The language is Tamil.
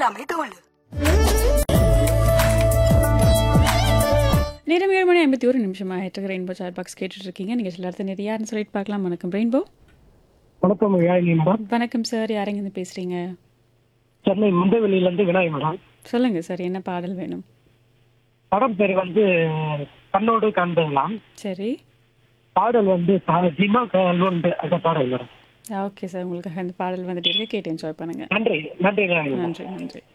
எல்லாமே தோல் நேரம் ஏழு மணி ஐம்பத்தி ஒரு நிமிஷம் ஆயிட்டு ரெயின்போ சார் பாக்ஸ் கேட்டுட்டு இருக்கீங்க நீங்கள் எல்லாத்தையும் நிறைய யாருன்னு சொல்லிட்டு பார்க்கலாம் வணக்கம் ரெயின்போ வணக்கம் யாழினி மேடம் வணக்கம் சார் யாருங்க இருந்து பேசுறீங்க சென்னை முந்தவெளியிலேருந்து விநாயக மேடம் சொல்லுங்க சார் என்ன பாடல் வேணும் படம் பேர் வந்து கண்ணோடு காண்பதெல்லாம் சரி பாடல் வந்து பா- ஜிமா கல்வண்டு அந்த பாடல் மேடம் ஓகே சார் உங்களுக்காக அந்த பாடல் வந்துட்டு இருக்கு கேட்டு என்ஜாய் பண்ணுங்க நன்றி நன்றி யாழினி மேடம். நன்றி நன்றி